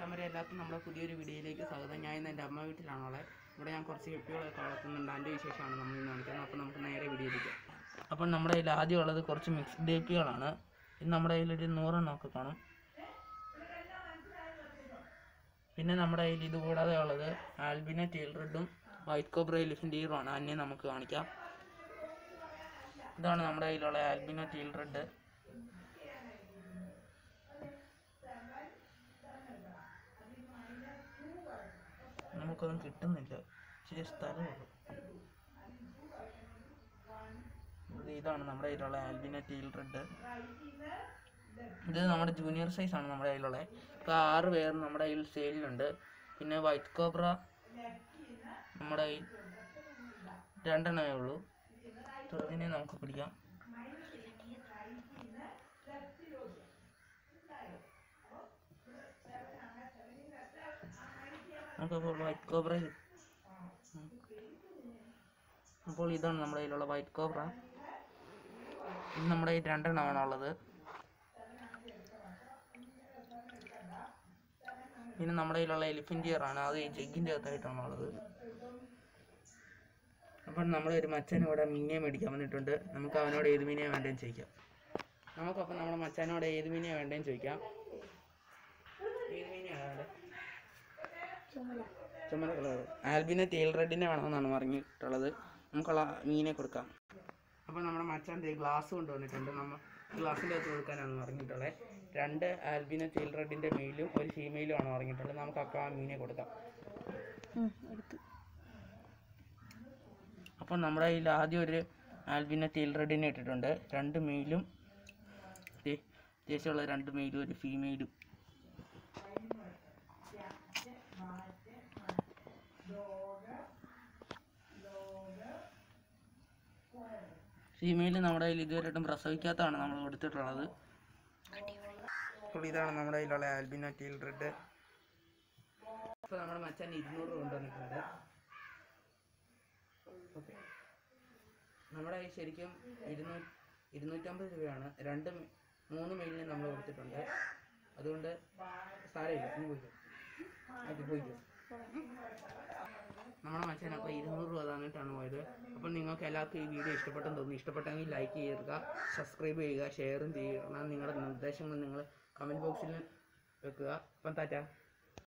മച്ചാമരെ എല്ലാവർക്കും നമ്മുടെ പുതിയൊരു വീഡിയോയിലേക്ക് സ്വാഗതം ഞാൻ ഇന്ന് എൻ്റെ അമ്മ വീട്ടിലാണുള്ളത് ഇവിടെ ഞാൻ കുറച്ച് ഗപ്പികളൊക്കെ വളർത്തുന്നുണ്ട് അതിൻ്റെ വിശേഷമാണ് നമ്മൾ ഇന്ന് കാണിക്കുന്നത് അപ്പോൾ നമുക്ക് നേരെ വീഡിയോയിലേക്ക് അപ്പോൾ നമ്മുടെ കയ്യിൽ ആദ്യം ഉള്ളത് കുറച്ച് മിക്സ്ഡ് ഗപ്പികളാണ് ഇത് നമ്മുടെ കയ്യിലൊരു നൂറെണ്ണമൊക്കെ കാണും പിന്നെ നമ്മുടെ കയ്യിൽ ഇത് കൂടാതെ ഉള്ളത് ആൽബിന ടീൽ റെഡും വൈറ്റ് കോബ്ര എലിഫൻ്റ് ഈറുമാണ് അതിനെ നമുക്ക് കാണിക്കാം ഇതാണ് നമ്മുടെ കയ്യിലുള്ള ആൽബിന ടീൽ റെഡ് നമുക്കൊന്നും കിട്ടുന്നില്ല ഇച്ചിരി സ്ഥലമുള്ളൂ ഇത് ഇതാണ് നമ്മുടെ കയ്യിലുള്ള ആൽബിന ടീൽ റെഡ് ഇത് നമ്മുടെ ജൂനിയർ സൈസ് ആണ് നമ്മുടെ കയ്യിലുള്ളത് ഇപ്പോൾ ആറ് പേർ നമ്മുടെ കയ്യിൽ സെയിലുണ്ട് പിന്നെ വൈറ്റ് കോബ്ര നമ്മുടെ കയ്യിൽ രണ്ടെണ്ണമേ ഉള്ളൂ ഇതിനെ നമുക്ക് പിടിക്കാം നമുക്കപ്പോൾ വൈറ്റ് കോബ്ര അപ്പോൾ ഇതാണ് നമ്മുടെ കയ്യിലുള്ള വൈറ്റ് കോബ്ര ഇത് നമ്മുടെ കയ്യിൽ രണ്ടെണ്ണമാണ് ഉള്ളത് പിന്നെ നമ്മുടെ കയ്യിലുള്ള എലിഫൻ്റ് ഇയർ ആണ് അത് ഈ ജഗ്ഗിൻ്റെ അകത്തായിട്ടാണ് ഉള്ളത് അപ്പം നമ്മുടെ ഒരു മച്ചൻ ഇവിടെ മീനെ മേടിക്കാൻ വന്നിട്ടുണ്ട് നമുക്ക് അവനോട് ഏത് മീനെയാണ് വേണ്ടതെന്ന് ചോദിക്കാം നമുക്കപ്പം നമ്മുടെ മച്ചാനോട് ഏത് മീനെയാണ് വേണ്ടതെന്ന് ചോദിക്കാം ഏത് മീനെയാണ് വേണ്ടത് ചുമല കളർ ആൽബിനെ ടീൽ റെഡിനെ വേണമെന്നാണ് പറഞ്ഞിട്ടുള്ളത് നമുക്കുള്ള മീനെ കൊടുക്കാം അപ്പോൾ നമ്മുടെ മച്ചാൻ ദേ ഗ്ലാസ് കൊണ്ടുവന്നിട്ടുണ്ട് നമ്മൾ ഗ്ലാസ്സിൻ്റെ അകത്ത് കൊടുക്കാനാണ് പറഞ്ഞിട്ടുള്ളത് രണ്ട് ആൽബിനെ ടീൽ റെഡിൻ്റെ മെയിലും ഒരു ഫീമെയിലും ആണ് പറഞ്ഞിട്ടുള്ളത് നമുക്ക് അപ്പോൾ ആ മീനെ കൊടുക്കാം അപ്പോൾ നമ്മുടെ കയ്യിൽ ആദ്യം ഒരു ആൽബിനെ ടീൽ റെഡിനെ ഇട്ടിട്ടുണ്ട് രണ്ട് മെയിലും അത്യാവശ്യമുള്ള രണ്ട് മെയിലും ഒരു ഫീമെയിലും ഫീമെയിൽ നമ്മുടെ കയ്യിൽ ഇതുവരെയായിട്ടും പ്രസവിക്കാത്തതാണ് നമ്മൾ കൊടുത്തിട്ടുള്ളത് അപ്പോൾ ഇതാണ് നമ്മുടെ കയ്യിലുള്ള ആൽബിനോ ടീൽ റെഡ് ഇപ്പോൾ നമ്മുടെ മച്ചാൻ ഇരുന്നൂറ് കൊണ്ടുവന്നിട്ടുണ്ട് ഓക്കെ നമ്മുടെ കയ്യിൽ ശരിക്കും ഇരുന്നൂ ഇരുന്നൂറ്റമ്പത് രൂപയാണ് രണ്ട് മെ- മൂന്ന് മെയിലിന് നമ്മൾ കൊടുത്തിട്ടുണ്ട് അതുകൊണ്ട് സാരമില്ല ഇനി പോയിക്കോ അത് പോയിക്കോ നമ്മുടെ മച്ചാൻ അപ്പോൾ ഇരുന്നൂറ് രൂപ തന്നിട്ടാണ് പോയത് അപ്പോൾ നിങ്ങൾക്ക് എല്ലാവർക്കും ഈ വീഡിയോ ഇഷ്ടപ്പെട്ടെന്ന് തോന്നുന്നു ഇഷ്ടപ്പെട്ടെങ്കിൽ ലൈക്ക് ചെയ്യുക സബ്സ്ക്രൈബ് ചെയ്യുക ഷെയറും ചെയ്യുക നിങ്ങളുടെ നിർദ്ദേശങ്ങൾ നിങ്ങൾ കമൻറ്റ് ബോക്സിൽ വെക്കുക അപ്പം താറ്റ